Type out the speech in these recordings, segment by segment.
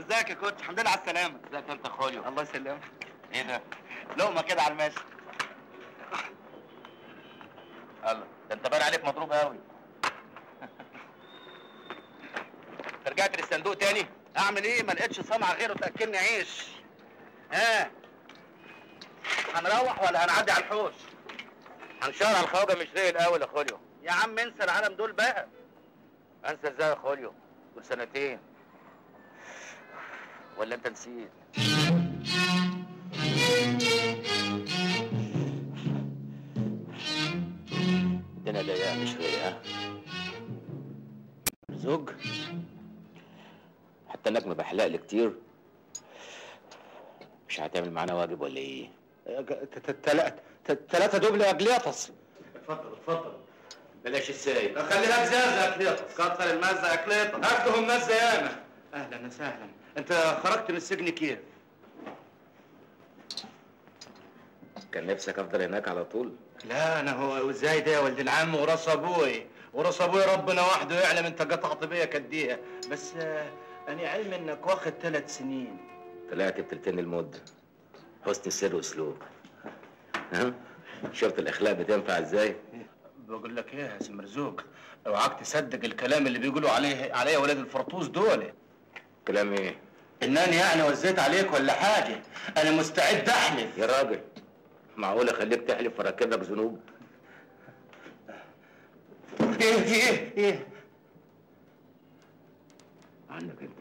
ازيك يا كوتش الحمد لله على السلامه ازيك انت خوليو الله يسلمك ايه ده لقمه كده على الماشي الله ده انت باين عليك مضروب قوي رجعت للصندوق تاني اعمل ايه ما لقيتش صنعه غيره تاكلني عيش ها هنروح ولا هنعدي على الحوش هنشار على الخواجه مش زي الاول يا خوليو يا عم انسى العالم دول بقى انسى ازاي يا خوليو دول سنتين ولا انت نسيت الدنيا ضيقه مش فيا زوج حتى انك مبحلق لي كتير مش هتعمل معانا واجب ولا ايه؟ ثلاثة دبل يا اجليطس اتفضل اتفضل بلاش السايب خليها بزازة يا اجليطس كتر المزة يا اجليطس اخدهم مزه ياما اهلا وسهلا انت خرجت من السجن كيف؟ كان نفسك افضل هناك على طول لا انا هو ازاي ده يا ولد العم وراس ابوي وراس ابوي ربنا وحده يعلم انت قطعت بيا كديها بس آه، انا علم انك واخد ثلاث سنين طلعت بتلتين المدة حسن السر واسلوب ها شفت الاخلاق بتنفع ازاي بقول لك ايه يا سي مرزوق اوعاك تصدق الكلام اللي بيقولوا عليه عليا ولاد الفرطوس دول كلام ايه انني يعني وزيت عليك ولا حاجه انا مستعد احلف يا راجل معقول اخليك تحلف واركب لك ذنوب ايه في ايه ايه عنك انت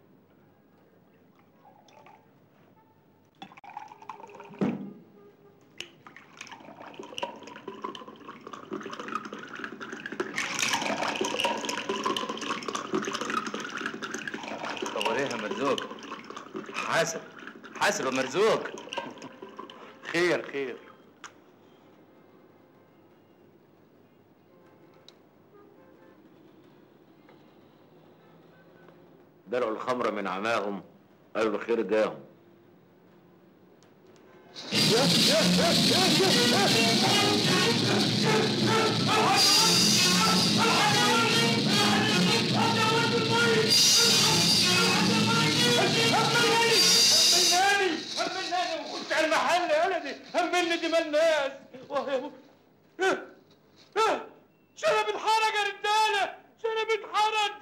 طب ايه يا مرزوق حاسب حاسب يا مرزوق خير خير درعوا الخمر من عماهم قالوا الخير جاهم همناني همناني وخش على المحل يا ولدي همني دماء الناس شنب اتحرق يا رجاله شنب اتحرق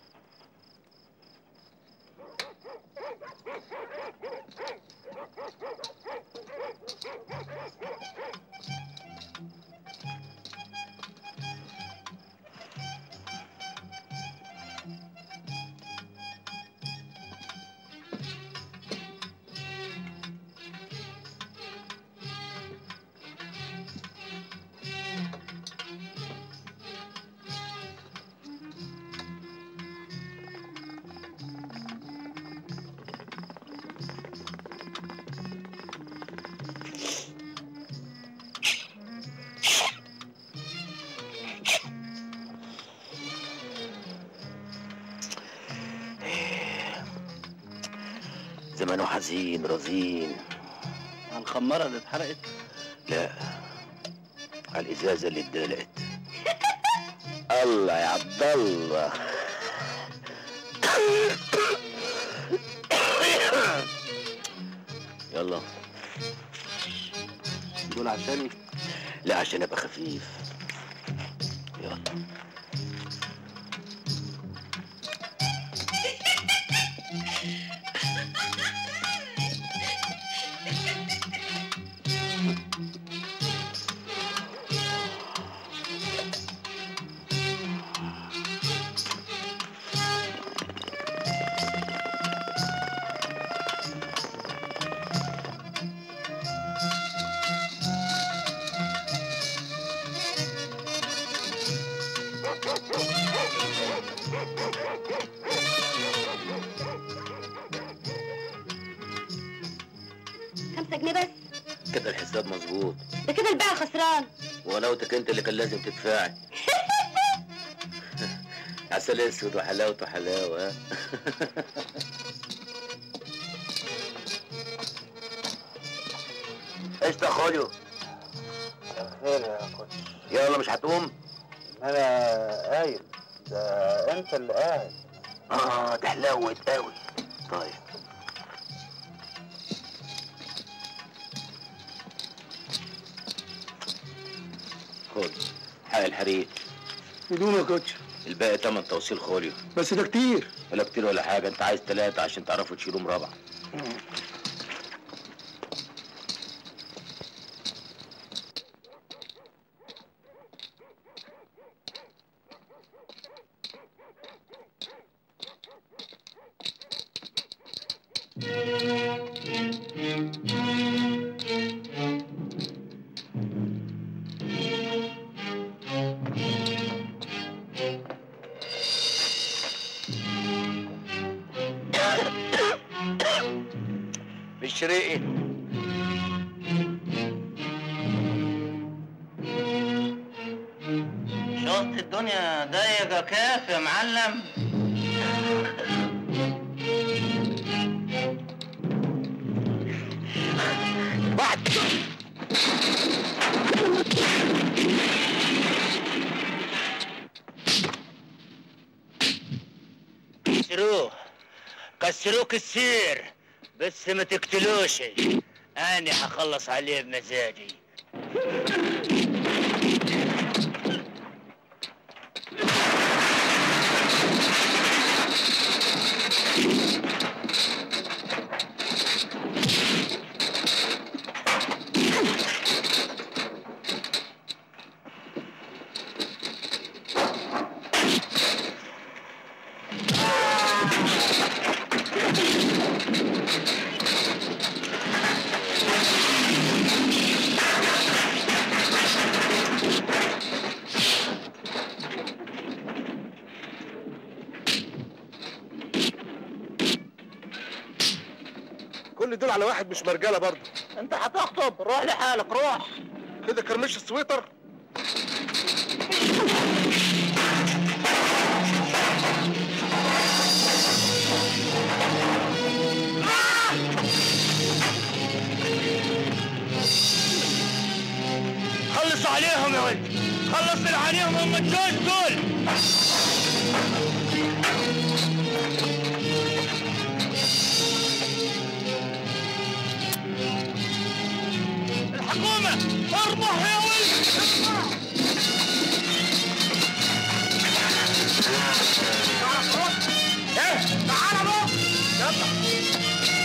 زمانه حزين رزين على الخماره اللي اتحرقت لا على الازازه اللي اتدلقت الله يا عبد الله يلا دول عشاني لا عشان ابقى خفيف يلا خمسة جنيه بس كده الحساب مظبوط ده كده البيع خسران ولوتك انت اللي كان لازم تدفعي عسل اسود وحلاوته حلاوه ها؟ ايش ده خوليو خير يا كوتش يلا مش هتقوم انا قايل ده انت اللي قاعد اه ده حلاوه قوي طيب خد حق الحريق بدون يا كوتش الباقي تمن توصيل خوليو بس ده كتير ولا كتير ولا حاجه انت عايز ثلاثه عشان تعرفوا تشيلوا مربع بالشريقي شفت الدنيا ضيقة كيف يا معلم كسروه كسروه كسير بس ما تقتلوش انا هخلص عليه بمزاجي كل دول على واحد مش مرجاله برضه انت هتخطب روح لحالك روح كده كرمش السويتر خلص عليهم يا ولد خلص عليهم هم الجوز دول الحكومة اربح يا ولد ايه تعال بقى يلا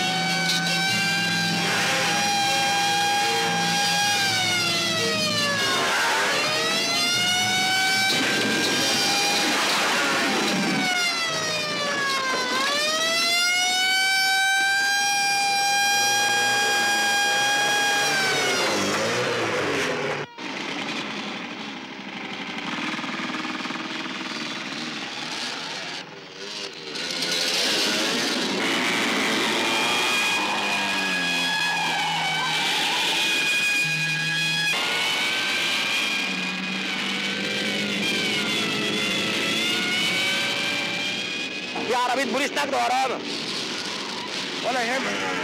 في عربية بوليس نجدة ورانا ولا يهمك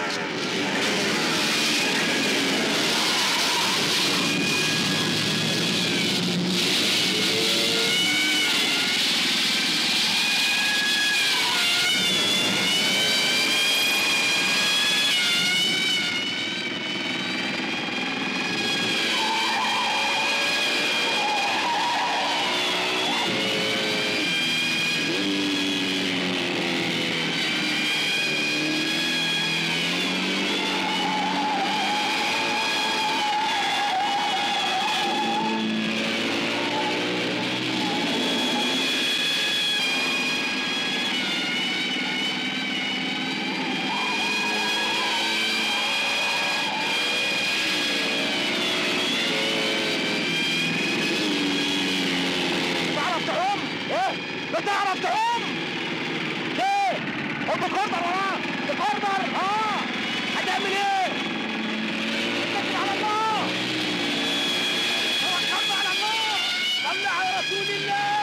تعرف تعوم؟ ايه؟ لا تعرف تعوم؟ ليه؟ هم بكوردر وراه بكوردر اه هتعمل ايه؟ اتكل على الله توكلنا على الله صل على رسول الله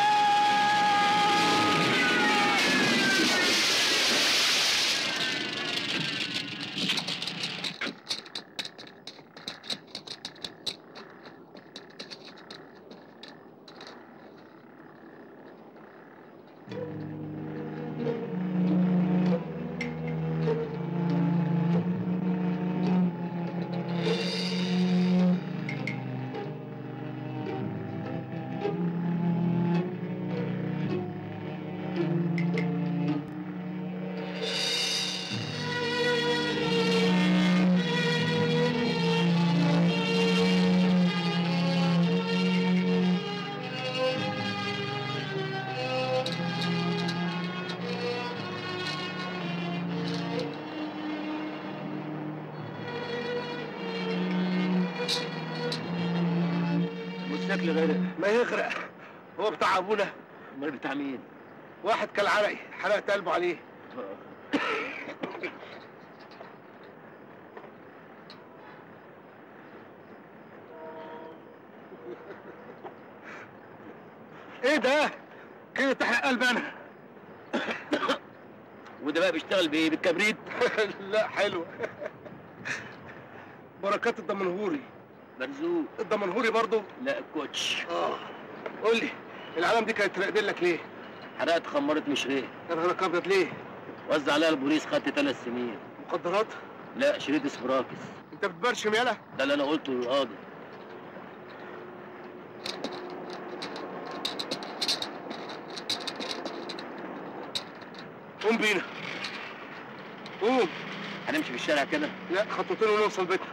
شكل غير ما يغرق هو بتاع ابونا امال بتاع مين؟ واحد كالعرقي حرقت قلبه عليه ايه ده؟ كده تحرق قلب انا وده بقى بيشتغل بايه؟ بالكبريت؟ لا حلوه بركات الدمنهوري مرزوق الدمنهوري برضو لا الكوتش اه قول لي العالم دي كانت راقدين لك ليه؟ حرقت خمرت مشريه يا نهارك ابيض ليه؟ وزع عليها البوليس خدت ثلاث سنين مخدرات؟ لا شريط اسبراكس انت بتبرشم يالا؟ ده اللي انا قلته للقاضي قوم بينا قوم هنمشي في الشارع كده لا خطوتين ونوصل بيتنا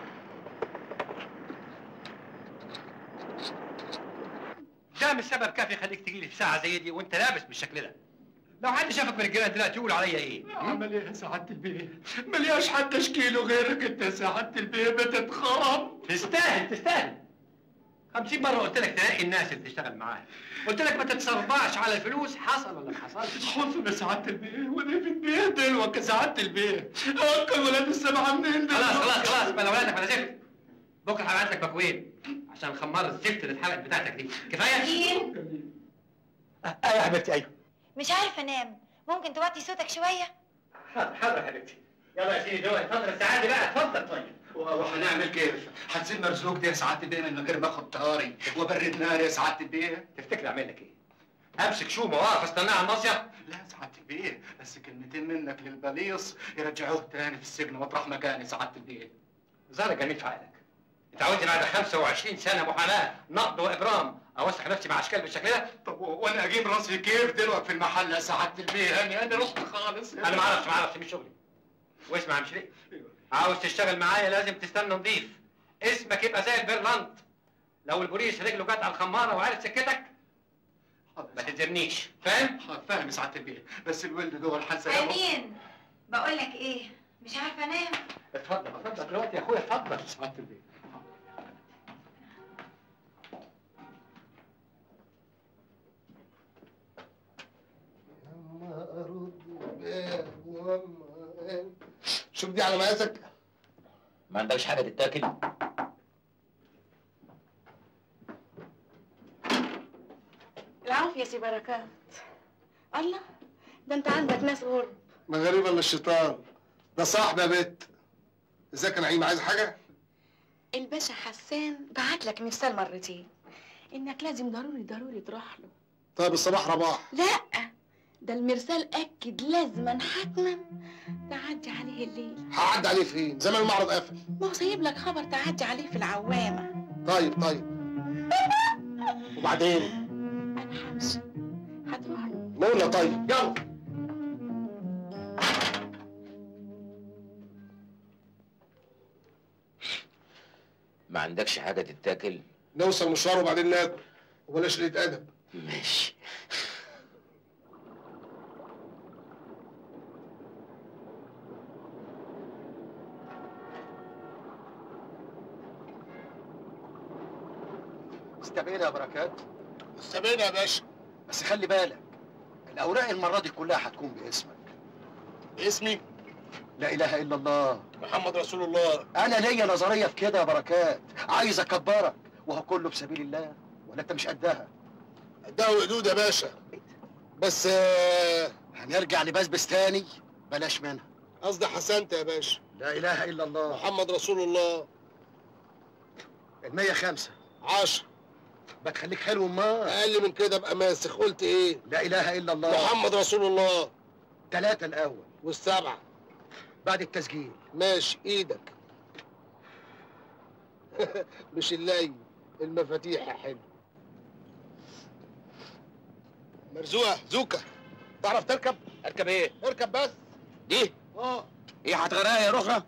ده مش سبب كافي يخليك تجي لي في ساعه زي دي وانت لابس بالشكل ده لو حد شافك من الجيران دلوقتي يقول عليا ايه عمل ايه يا سعادة البيه؟ ملياش حد اشكيله غيرك انت يا سعادة البيه بتتخرب تستاهل تستاهل خمسين مرة قلت لك تلاقي الناس اللي تشتغل معاها قلت لك ما تتصرفعش على الفلوس حصل ولا ما حصلش حزن يا سعادة البيه ودي في البيه دلوك يا سعادة البيه اكل ولاد السبعة منين دلوك؟ خلاص خلاص خلاص بلا ولادك بلا زفت بكره هبعت لك مكوين عشان خمار الزفت اللي اتحرقت بتاعتك دي كفايه مين؟ ايوه يا حبيبتي ايوه مش عارفه انام ممكن توطي صوتك شويه حاضر حاضر يا حبيبتي يلا يا سيدي دول اتفضل السعاده بقى اتفضل طيب وهنعمل كيف؟ هتسيب مرزوق دي يا سعادة البيه من غير ما اخد طاري وبرد نار يا سعادة البيه؟ تفتكر اعمل لك ايه؟ امسك شومه واقف استناها على المصيف لا يا سعادة البيه بس كلمتين منك للبليص يرجعوه تاني في السجن مطرح مكاني سعادة البيه زهرة جميل في عقلك انت عاوزني بعد 25 سنه محاماه نقد وابرام اوسخ نفسي مع اشكال بالشكل ده طب وانا اجيب راسي كيف دلوقتي في المحل يا سعادة البيه؟ يعني انا رحت خالص انا ما اعرفش ما اعرفش مش شغلي واسمع يا مشري عاوز تشتغل معايا لازم تستنى نضيف اسمك يبقى زي البرلنت لو البوليس رجله جت على الخماره وعرف سكتك ما تلزمنيش فاهم؟ فاهم يا سعادة البيه بس الولد جوه الحسن امين بقول لك ايه مش عارفه انام اتفضل اتفضل دلوقتي يا اخويا اتفضل سعادة البيه يما ارد الباب وما شوف دي على مقاسك ما عندكش حاجه تتاكل العافية يا سي بركات الله ده انت عندك ناس غرب ما غريب الا الشيطان ده صاحبي يا بت ازيك يا نعيم عايز حاجه الباشا حسان بعت لك مرسال مرتين انك لازم ضروري ضروري تروح له طيب الصباح رباح لا ده المرسال اكد لازما حتما تعدي عليه الليل هعدي عليه فين زمان المعرض قافل ما هو سايب لك خبر تعدي عليه في العوامة طيب طيب وبعدين انا همشي هتروح له نقول له طيب يلا ما عندكش حاجه تتاكل نوصل مشوار وبعدين ناكل وبلاش قله ادب ماشي استبعد يا بركات استبينا يا باشا بس خلي بالك الاوراق المره دي كلها هتكون باسمك اسمي لا اله الا الله محمد رسول الله انا ليا نظريه في كده يا بركات عايز اكبرك وهو كله بسبيل الله ولا انت مش قدها ده وقدود يا باشا بس آه، هنرجع لبسبس تاني بلاش منها قصدي حسنت يا باشا لا اله الا الله محمد رسول الله المية خمسة عشر بتخليك حلو ما اقل من كده ابقى ماسخ قلت ايه لا اله الا الله محمد رسول الله ثلاثة الاول والسبعه بعد التسجيل ماشي ايدك مش اللي المفاتيح يا حلو مرزوقه زوكا تعرف تركب اركب ايه؟ اركب بس دي؟ اه ايه هتغرقها يا رخرة؟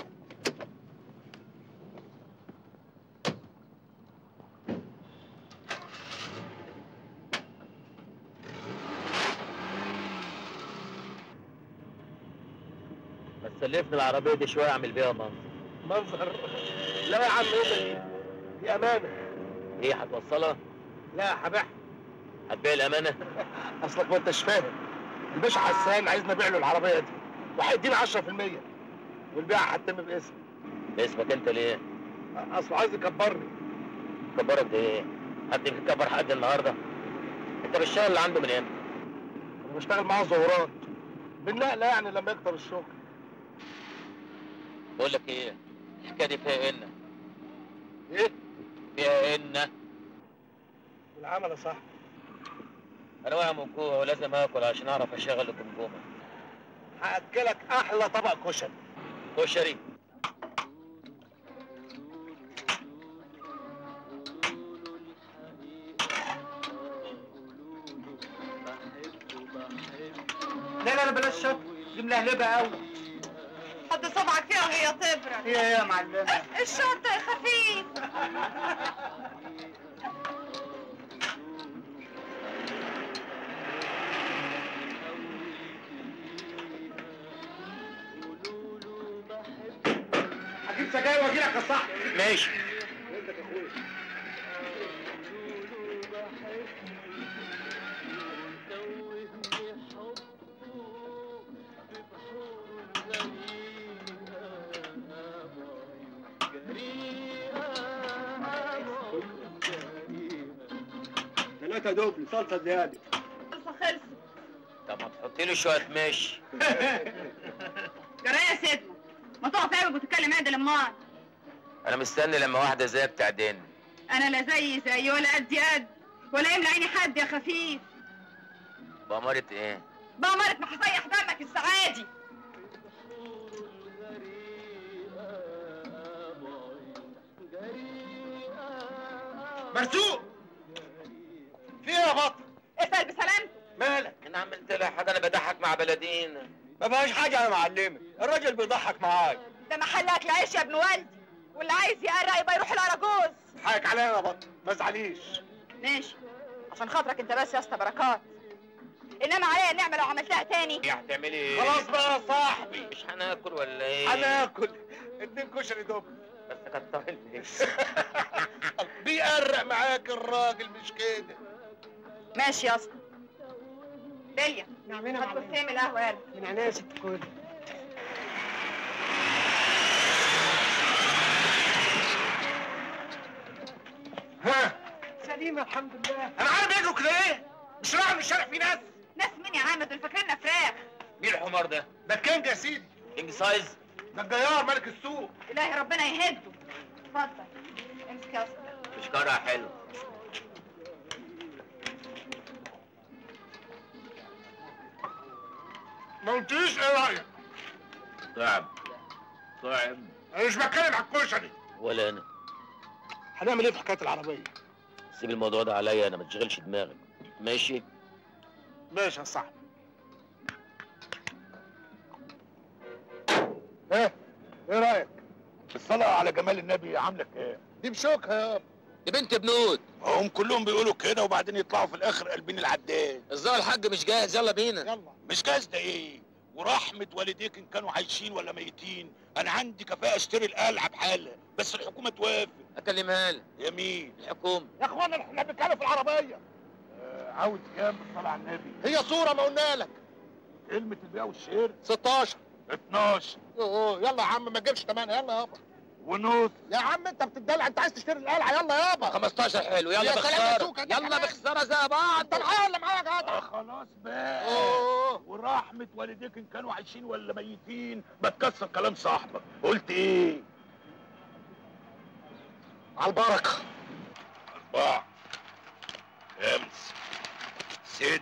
بس سلفني العربيه دي شويه اعمل بيها منظر منظر لا يا عم ايه ده؟ دي امانه ايه هتوصلها؟ لا هبيعها هتبيع الامانه؟ اصلك ما انتش فاهم الباشا حسان عايزني ابيع له العربيه دي وهيديني 10% والبيعه هتتم باسمي اسمك انت ليه؟ اصله عايز يكبرني كبرك ده ايه؟ حد بيكبر حد النهارده؟ انت بالشغل اللي عنده من امتى؟ انا بشتغل معاه ظهورات بالنقله يعني لما يكتر الشغل بقول لك ايه؟ الحكايه دي فيها ان ايه فيها ان والعمل يا صاحبي انا واقع من الجوع ولازم اكل عشان اعرف اشغل الجمجمه هاكلك احلى طبق كشري كشري لا لا لا بلاش شط دي ملهلبه قوي حط صبعك فيها وهي تبرد ايه يا معلمه الشرطة يا خفيف هجيب سجاير واجي لك يا صاحبي ماشي ثلاثة دوبل صلصة زيادة خلصة خلصة طب ما تحطي له شويه ماشي جرايه يا سيدنا ما تقف عيبك وتتكلم عدل امال انا مستني لما واحده زيك تعدين انا لا زي زي ولا قدي قد ولا يملى عيني حد يا خفيف بأمارة ايه؟ بأمارة ما هسيح دمك السعادي مرزوق في ايه يا بطل اسأل بسلامتك مالك انا عملت لها حاجه انا بضحك مع بلدين ما فيهاش حاجه يا معلمي الراجل بيضحك معايا ده محل اكل عيش يا ابن والدي واللي عايز يقرق يبقى يروح الاراجوز حقك عليا يا بطل ما تزعليش ماشي عشان خاطرك انت بس يا اسطى بركات انما عليا النعمه لو عملتها تاني ايه هتعملي ايه؟ خلاص بقى يا صاحبي مش هناكل ولا ايه؟ هناكل اتنين كشري دول بس كتر الفلوس بيقرق معاك الراجل مش كده ماشي يا اسطى داليا نعملها هات كوبايتين من القهوه يلا من عينيا يا ست الكل ها سليمة الحمد لله انا عارف بيجروا كده ايه مش رايح من الشارع في ناس ناس مين يا عم دول فاكريننا فراخ مين الحمار ده؟ ده الكينج يا سيدي كينج سايز؟ ده الجيار ملك السوق الهي ربنا يهده اتفضل امسك يا اسطى مش كارها حلو ما قلتليش ايه رايك صعب صعب انا مش بتكلم على الكشري ولا انا هنعمل ايه في حكايه العربيه سيب الموضوع ده عليا انا ما تشغلش دماغك ماشي ماشي يا صاحبي ايه ايه رايك الصلاة على جمال النبي عاملك ايه دي بشوكها يابا دي بنت بنود هم كلهم بيقولوا كده وبعدين يطلعوا في الاخر قلبين العداد الظاهر الحاج مش جاهز يلا بينا يلا مش جاز ده ايه ورحمة والديك ان كانوا عايشين ولا ميتين انا عندي كفاءة اشتري القلعة بحالة بس الحكومة توافق اكلمها لك يمين الحكومة يا اخوانا احنا بنتكلم في العربيه آه عاوز كام بالصلاة على النبي هي صوره ما قلنا لك كلمة البيع والشير 16 12 اوه يلا يا عم ما تجيبش تمانية يلا يابا ونص يا عم انت بتدلع انت عايز تشتري القلعه يلا يابا 15 حلو يلا يا سلام يا بخسارة سوكة، ده يلا كمان. بخسارة زي بعض انت معايا ولا معايا يا آه جدع خلاص بقى اوه ورحمة والديك ان كانوا عايشين ولا ميتين ما تكسر كلام صاحبك قلت ايه على البركه أربعة خمسة ستة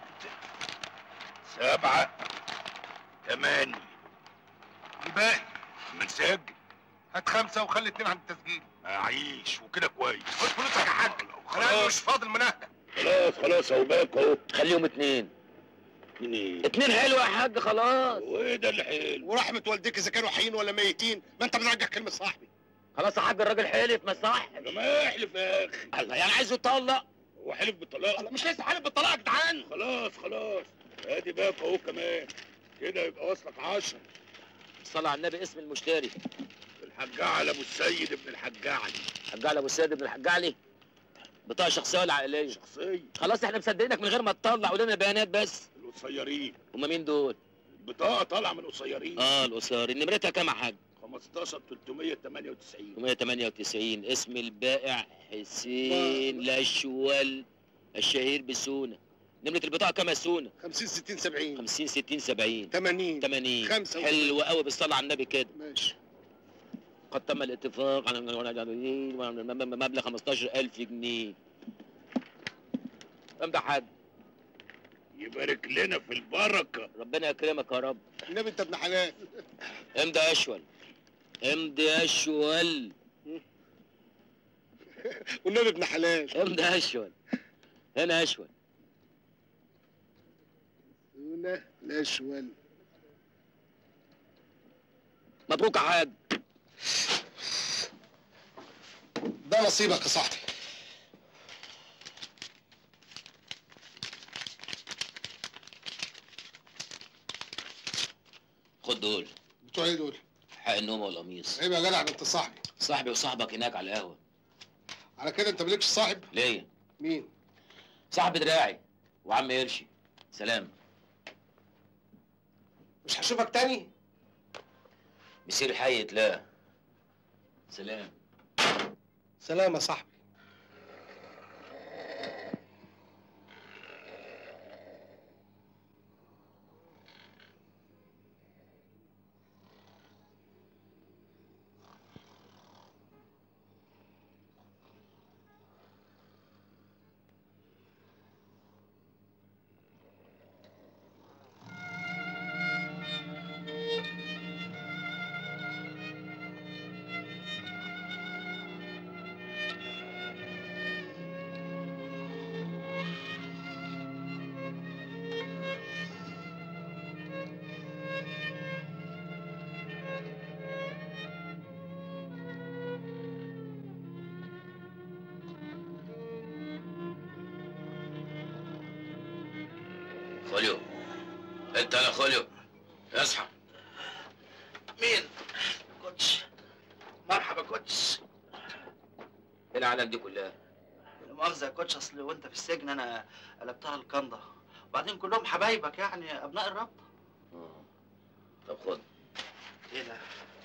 سبعة ثمانية الباقي ما نسجل هات خمسه وخلي اتنين عند التسجيل أعيش وكده كويس خد فلوسك يا حاج انا خلاص مش فاضل منهك خلاص خلاص اهو باك اهو خليهم اتنين اتنين ايه اتنين حلو يا حاج خلاص وايه ده اللي حلو ورحمه والديك اذا كانوا حيين ولا ميتين ما انت بترجع كلمه صاحبي خلاص يا حاج الراجل حلف ما صح ده ما يحلف يا اخي الله يعني عايزه يطلق هو حلف بالطلاق الله مش لسه حالف بالطلاق يا جدعان خلاص خلاص ادي باك اهو كمان كده يبقى واصلك عشرة صلى على النبي اسم المشتري الحجاع على ابو السيد ابن الحجاع علي حاج علي ابو السيد بن الحاج علي بطاقه شخصيه ولا عائليه شخصيه خلاص احنا مصدقينك من غير ما تطلع قول لنا بيانات بس القصيرين هما مين دول البطاقه طالعه من القصيرين اه القصاري نمرتها كام يا حاج 15 398 198 اسم البائع حسين الاشول الشهير بسونا نمرة البطاقة كام يا سونا؟ 50 60 70 50 60 70 80 80 خمسة حلو قوي بالصلاة على النبي كده ماشي قد تم الاتفاق على مبلغ 15000 جنيه امضي حاج يبارك لنا في البركه ربنا يكرمك يا رب النبي انت ابن حلال امضي يا اشول امضي يا اشول والنبي ابن حلال امضي يا اشول هنا يا اشول هنا الاشول مبروك يا حاج ده نصيبك يا صاحبي خد دول بتوع ايه دول؟ حق النوم والقميص عيب يا جدع ده انت صاحبي صاحبي وصاحبك هناك على القهوة على كده انت مالكش صاحب؟ ليه؟ مين؟ صاحب دراعي وعم قرشي سلام مش هشوفك تاني؟ مسير حي لا سلام سلام يا صاحبي خوليو انت يا خوليو اصحى مين؟ كوتش مرحبا كوتش ايه العالم دي كلها لا مؤاخذة يا كوتش اصل وانت في السجن انا قلبتها القنده وبعدين كلهم حبايبك يعني ابناء الرب آه. طب خد ايه ده؟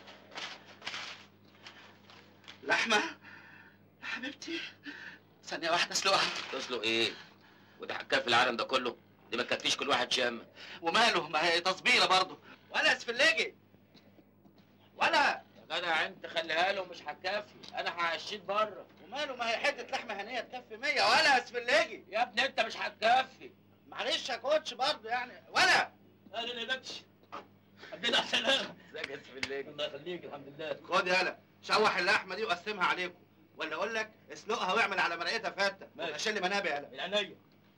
لحمة؟ يا حبيبتي ثانية واحدة اسلقها تسلق ايه وده حكايه في العالم ده كله دي ما تكفيش كل واحد شامه وماله ما هي تصبيرة برضه ولا اسفلجي ولا يا جدع انت خليها له مش هتكفي انا هعشيك بره وماله ما هي حتة لحمة هنية تكفي 100 ولا اسفلجي يا ابني انت مش هتكفي معلش يا كوتش برضه يعني ولا اهلا يا بكش عبدنا على السلامه ازيك يا سفليك الله يخليك الحمد لله خد يالا شوح اللحمة دي وقسمها عليكم ولا اقول لك اسلقها واعمل على مرقتها فتة ماشي. عشان منابع يالا من عينيا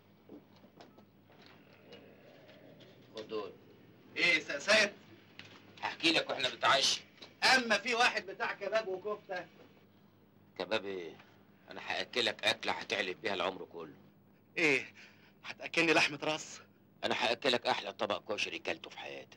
خد دول ايه سقسات هحكي لك واحنا بنتعشى اما في واحد بتاع كباب وكفته كباب ايه انا هاكلك اكله هتعلب بيها العمر كله ايه هتاكلني لحمه راس انا هاكلك احلى طبق كشري كلته في حياتك